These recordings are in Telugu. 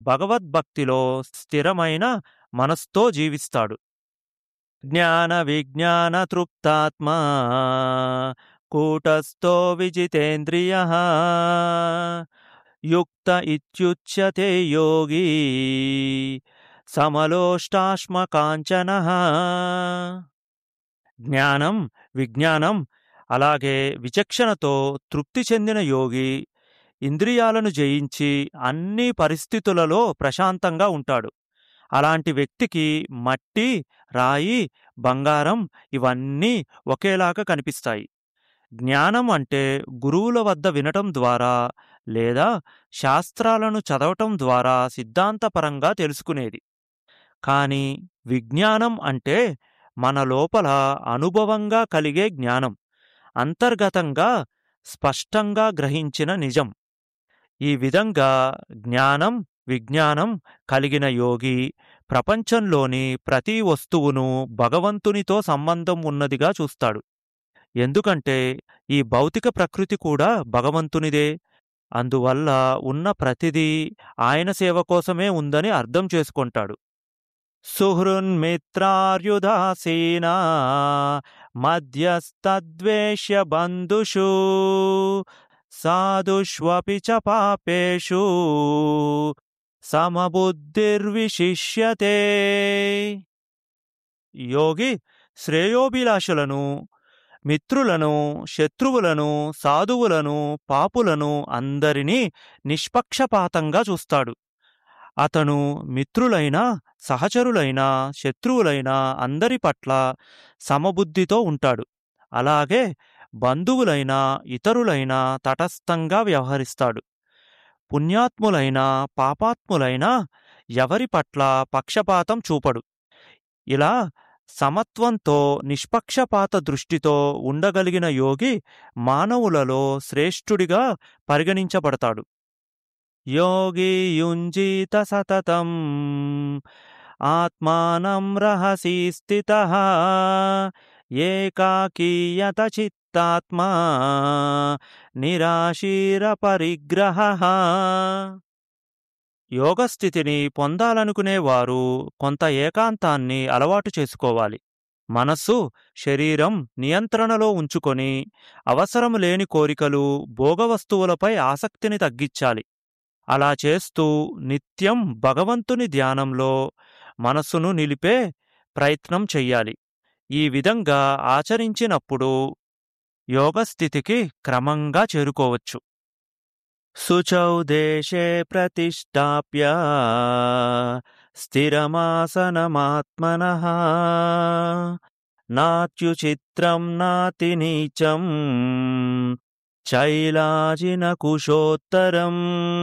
భగవద్భక్తిలో స్థిరమైన మనస్తో జీవిస్తాడు జ్ఞాన విజ్ఞాన తృప్తాత్మా కూటస్థో విజితేంద్రియ యుక్త ఇత్యుచ్యతే యోగి సమలోష్టాశ్మకాంచన జ్ఞానం విజ్ఞానం అలాగే విచక్షణతో తృప్తి చెందిన యోగి ఇంద్రియాలను జయించి అన్ని పరిస్థితులలో ప్రశాంతంగా ఉంటాడు అలాంటి వ్యక్తికి మట్టి రాయి బంగారం ఇవన్నీ ఒకేలాగా కనిపిస్తాయి జ్ఞానం అంటే గురువుల వద్ద వినటం ద్వారా లేదా శాస్త్రాలను చదవటం ద్వారా సిద్ధాంతపరంగా తెలుసుకునేది కానీ విజ్ఞానం అంటే మన లోపల అనుభవంగా కలిగే జ్ఞానం అంతర్గతంగా స్పష్టంగా గ్రహించిన నిజం ఈ విధంగా జ్ఞానం విజ్ఞానం కలిగిన యోగి ప్రపంచంలోని ప్రతి వస్తువును భగవంతునితో సంబంధం ఉన్నదిగా చూస్తాడు ఎందుకంటే ఈ భౌతిక ప్రకృతి కూడా భగవంతునిదే అందువల్ల ఉన్న ప్రతిదీ ఆయన సేవ కోసమే ఉందని అర్థం చేసుకుంటాడు సుహృన్మిత్రార్యుదాసీనా మధ్యస్తద్వేష్య బంధుషు సాధుష్వపి చ పాపేషు సమబుద్ధిర్విశిష్యతే యోగి శ్రేయోభిలాషులను మిత్రులను శత్రువులను సాధువులను పాపులను అందరినీ నిష్పక్షపాతంగా చూస్తాడు అతను మిత్రులైన సహచరులైన శత్రువులైన అందరి పట్ల సమబుద్ధితో ఉంటాడు అలాగే బంధువులైన ఇతరులైన తటస్థంగా వ్యవహరిస్తాడు పుణ్యాత్ములైన పాపాత్ములైన ఎవరి పట్ల పక్షపాతం చూపడు ఇలా సమత్వంతో నిష్పక్షపాత దృష్టితో ఉండగలిగిన యోగి మానవులలో శ్రేష్ఠుడిగా పరిగణించబడతాడు యోగి యుంజీత సతతం ఆత్మానం రహసి స్థిత ఏకాకీయత చిత్తాత్మా నిరాశీర పరిగ్రహ యోగస్థితిని పొందాలనుకునేవారు కొంత ఏకాంతాన్ని అలవాటు చేసుకోవాలి మనస్సు శరీరం నియంత్రణలో ఉంచుకొని అవసరం లేని కోరికలు భోగవస్తువులపై ఆసక్తిని తగ్గించాలి అలా చేస్తూ నిత్యం భగవంతుని ధ్యానంలో మనస్సును నిలిపే ప్రయత్నం చెయ్యాలి ఈ విధంగా ఆచరించినప్పుడు యోగస్థితికి క్రమంగా చేరుకోవచ్చు శుచౌ దేశే ప్రతిష్టాప్య స్థిరమాసనమాత్మన నాత్యుచిత్రం నాతి నీచం చైలాజిన కుశోత్తరం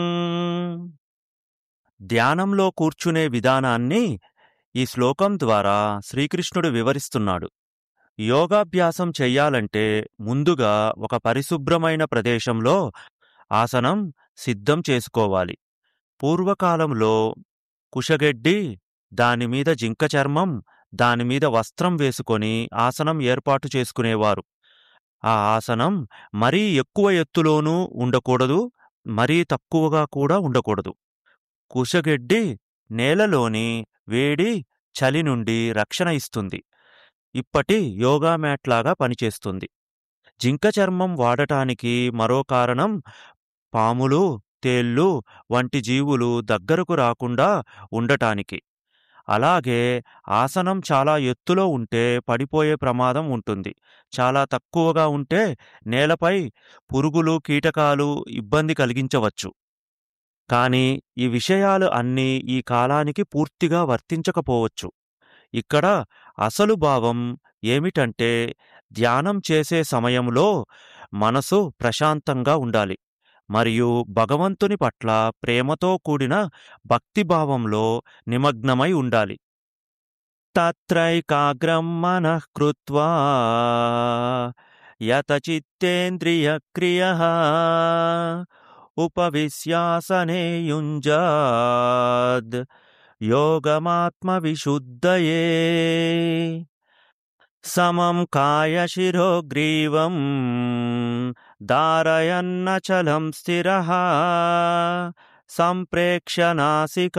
ధ్యానంలో కూర్చునే విధానాన్ని ఈ శ్లోకం ద్వారా శ్రీకృష్ణుడు వివరిస్తున్నాడు యోగాభ్యాసం చెయ్యాలంటే ముందుగా ఒక పరిశుభ్రమైన ప్రదేశంలో ఆసనం సిద్ధం చేసుకోవాలి పూర్వకాలంలో కుషగెడ్డి దానిమీద జింక చర్మం దానిమీద వస్త్రం వేసుకొని ఆసనం ఏర్పాటు చేసుకునేవారు ఆ ఆసనం మరీ ఎక్కువ ఎత్తులోనూ ఉండకూడదు మరీ తక్కువగా కూడా ఉండకూడదు కుషగెడ్డి నేలలోని వేడి చలి నుండి రక్షణ ఇస్తుంది ఇప్పటి యోగా మ్యాట్లాగా పనిచేస్తుంది జింక చర్మం వాడటానికి మరో కారణం పాములు తేళ్ళు వంటి జీవులు దగ్గరకు రాకుండా ఉండటానికి అలాగే ఆసనం చాలా ఎత్తులో ఉంటే పడిపోయే ప్రమాదం ఉంటుంది చాలా తక్కువగా ఉంటే నేలపై పురుగులు కీటకాలు ఇబ్బంది కలిగించవచ్చు కానీ ఈ విషయాలు అన్నీ ఈ కాలానికి పూర్తిగా వర్తించకపోవచ్చు ఇక్కడ అసలు భావం ఏమిటంటే ధ్యానం చేసే సమయంలో మనసు ప్రశాంతంగా ఉండాలి మరియు భగవంతుని పట్ల ప్రేమతో కూడిన భక్తిభావంలో నిమగ్నమై ఉండాలి తత్రైకాగ్రం మనః కృత్వా యతచిత్తేంద్రియక్రియ ఉపవిశ్యాసనే యుంజాద్ యోగమాత్మవిశుద్ధయే సమం కాయశిరోగ్రీవం దారయన్నచలం స్థిరः సంప్రేక్ష్య నాసిక